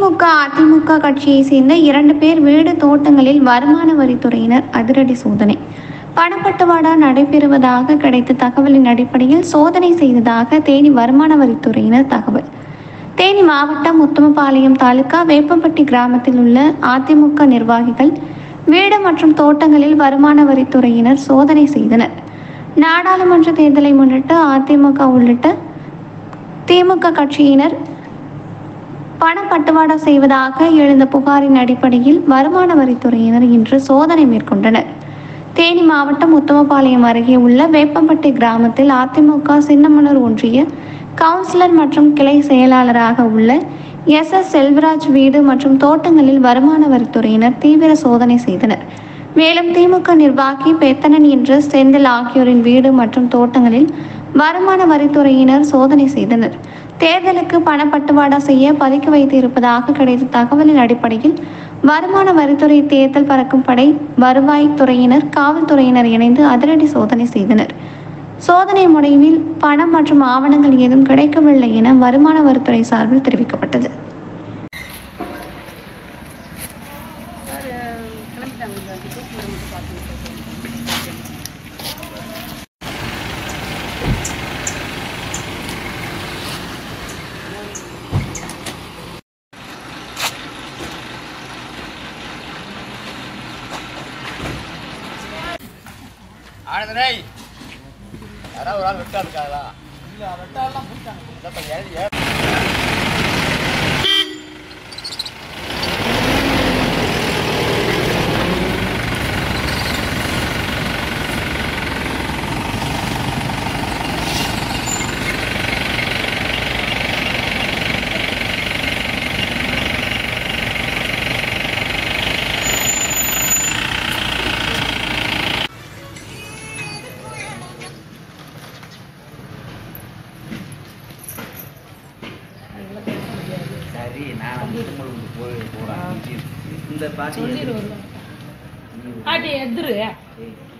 திமுக அதிமுக கட்சியை சேர்ந்த இரண்டு பேர் வீடு தோட்டங்களில் வருமான வரித்துறையினர் அதிரடி சோதனை பணப்பட்டுவாடா நடைபெறுவதாக கிடைத்த தகவலின் அடிப்படையில் சோதனை செய்ததாக தேனி வருமான வரித்துறையினர் தகவல் தேனி மாவட்டம் உத்தமபாளையம் தாலுகா வேப்பம்பட்டி கிராமத்தில் உள்ள அதிமுக நிர்வாகிகள் வீடு மற்றும் தோட்டங்களில் வருமான வரித்துறையினர் சோதனை செய்தனர் நாடாளுமன்ற தேர்தலை முன்னிட்டு அதிமுக உள்ளிட்ட திமுக கட்சியினர் பணப்பட்டுவாடா செய்வதாக எழுந்த புகாரின் அடிப்படையில் வருமான வரித்துறையினர் இன்று சோதனை மேற்கொண்டனர் தேனி மாவட்டம் உத்தமபாளையம் அருகே உள்ள வேப்பம்பட்டி கிராமத்தில் அதிமுக சின்னமனூர் ஒன்றிய கவுன்சிலர் மற்றும் கிளை செயலாளராக உள்ள எஸ் எஸ் செல்வராஜ் வீடு மற்றும் தோட்டங்களில் வருமான வரித்துறையினர் தீவிர சோதனை செய்தனர் மேலும் திமுக நிர்வாகி பெத்தனன் என்ற செந்தில் ஆகியோரின் வீடு மற்றும் தோட்டங்களில் வருமான வரித்துறையினர் சோதனை செய்தனர் தேர்தலுக்கு பணப்பட்டுவாடா செய்ய பதுக்கி வைத்து இருப்பதாக கிடைத்த தகவலின் அடிப்படையில் வருமான வரித்துறை தேர்தல் பறக்கும் படை வருவாய் துறையினர் காவல்துறையினர் இணைந்து அதிரடி சோதனை செய்தனர் சோதனை முடிவில் பணம் மற்றும் ஆவணங்கள் ஏதும் கிடைக்கவில்லை என வருமான வரித்துறை சார்பில் தெரிவிக்கப்பட்டது ஆனந்தனே யாராவது ஒரு ஆள் வெட்டா இருக்காங்களா இல்ல வெட்டாலாம் போயிட்டாங்க சரி நான் உங்களுக்கு போய் போகிறேன் இந்த பாட்டி ஆட்டி எதிரு ஏய்,